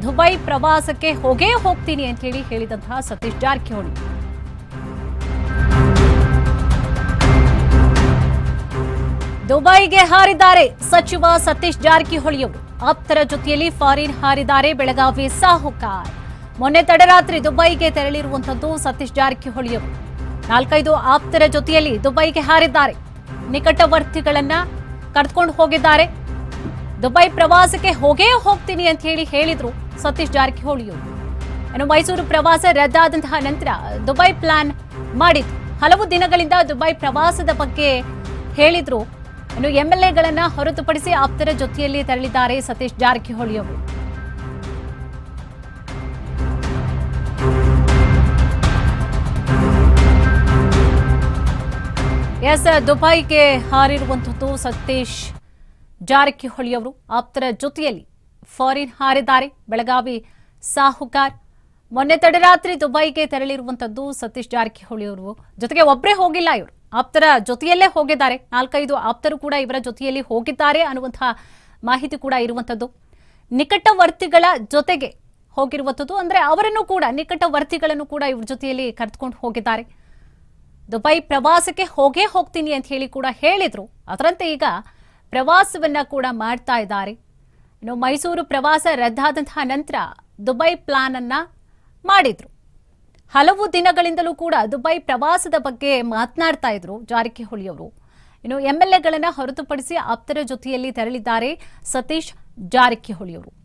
Dubai ಪ್ರವಾಸಕ್ಕೆ ಹೋಗೇ ಹೋಗ್ತೀನಿ ಅಂತ ಹೇಳಿ ಹೇಳಿದಂತಹ ಸತೀಶ್ ಜಾರಕಿಹೊಳಿ ದುಬೈಗೆ ಹಾರಿದ್ದಾರೆ ಸಚಿವ ಸತೀಶ್ ಜಾರಕಿಹೊಳಿಯವರು ಆಪ್ತರ ಜೊತೆಯಲ್ಲಿ ಫಾರಿನ್ ಹಾರಿದ್ದಾರೆ ಬೆಳಗಾವಿ ಸಾಹುಕಾರ್ ಮೊನ್ನೆ ತಡರಾತ್ರಿ ದುಬೈಗೆ ತೆರಳಿರುವಂತದ್ದು ಸತೀಶ್ ಜಾರಕಿಹೊಳಿಯವರು ನಾಲ್ಕೈದು ಆಪ್ತರ ಜೊತೆಯಲ್ಲಿ ದುಬೈಗೆ ಹಾರಿದ್ದಾರೆ ನಿಕಟವರ್ತಿಗಳನ್ನ ಕರೆದುಕೊಂಡು ಹೋಗಿದ್ದಾರೆ ದುಬೈ ಪ್ರವಾಸಕ್ಕೆ ಹೋಗೇ ಹೋಗ್ತೀನಿ ಅಂತ ಹೇಳಿ ಹೇಳಿದ್ರು ಸತೀಶ್ ಜಾರಕಿಹೊಳಿಯವರು ಇನ್ನು ಮೈಸೂರು ಪ್ರವಾಸ ರದ್ದಾದಂತಹ ನಂತರ ದುಬೈ ಪ್ಲಾನ್ ಮಾಡಿದ್ರು ಹಲವು ದಿನಗಳಿಂದ ದುಬೈ ಪ್ರವಾಸದ ಬಗ್ಗೆ ಹೇಳಿದ್ರು ಇನ್ನು ಎಂಎಲ್ಎಗಳನ್ನ ಹೊರತುಪಡಿಸಿ ಆಪ್ತರ ಜೊತೆಯಲ್ಲಿ ತೆರಳಿದ್ದಾರೆ ಸತೀಶ್ ಜಾರಕಿಹೊಳಿ ಅವರು ಎಸ್ ದುಬೈಗೆ ಹಾರಿರುವಂಥದ್ದು ಸತೀಶ್ ಜಾರಕಿಹೊಳಿ ಅವರು ಆಪ್ತರ ಜೊತೆಯಲ್ಲಿ ಫಾರಿನ್ ಹಾರಿದ್ದಾರೆ ಬೆಳಗಾವಿ ಸಾಹುಕಾರ್ ಮೊನ್ನೆ ತಡರಾತ್ರಿ ದುಬೈಗೆ ತೆರಳಿರುವಂತದ್ದು ಸತೀಶ್ ಜಾರಕಿಹೊಳಿ ಅವರು ಜೊತೆಗೆ ಒಬ್ಬರೇ ಹೋಗಿಲ್ಲ ಇವರು ಆಪ್ತರ ಜೊತೆಯಲ್ಲೇ ಹೋಗಿದ್ದಾರೆ ನಾಲ್ಕೈದು ಆಪ್ತರು ಕೂಡ ಇವರ ಜೊತೆಯಲ್ಲಿ ಹೋಗಿದ್ದಾರೆ ಅನ್ನುವಂತಹ ಮಾಹಿತಿ ಕೂಡ ಇರುವಂತದ್ದು ನಿಕಟವರ್ತಿಗಳ ಜೊತೆಗೆ ಹೋಗಿರುವಂಥದ್ದು ಅಂದ್ರೆ ಅವರನ್ನು ಕೂಡ ನಿಕಟವರ್ತಿಗಳನ್ನು ಕೂಡ ಇವ್ರ ಜೊತೆಯಲ್ಲಿ ಕರೆದುಕೊಂಡು ಹೋಗಿದ್ದಾರೆ ದುಬೈ ಪ್ರವಾಸಕ್ಕೆ ಹೋಗೇ ಹೋಗ್ತೀನಿ ಅಂತ ಹೇಳಿ ಕೂಡ ಹೇಳಿದ್ರು ಅದರಂತೆ ಈಗ ಪ್ರವಾಸವನ್ನ ಕೂಡ ಮಾಡ್ತಾ ಇದ್ದಾರೆ ಇನ್ನು ಮೈಸೂರು ಪ್ರವಾಸ ರದ್ದಾದಂತಹ ನಂತರ ದುಬೈ ಪ್ಲಾನ್ ಅನ್ನ ಮಾಡಿದ್ರು ಹಲವು ದಿನಗಳಿಂದಲೂ ಕೂಡ ದುಬೈ ಪ್ರವಾಸದ ಬಗ್ಗೆ ಮಾತನಾಡ್ತಾ ಇದ್ರು ಜಾರಕಿಹೊಳಿ ಅವರು ಇನ್ನು ಎಂಎಲ್ಎಗಳನ್ನ ಹೊರತುಪಡಿಸಿ ಆಪ್ತರ ಜೊತೆಯಲ್ಲಿ ತೆರಳಿದ್ದಾರೆ ಸತೀಶ್ ಜಾರಕಿಹೊಳಿ ಅವರು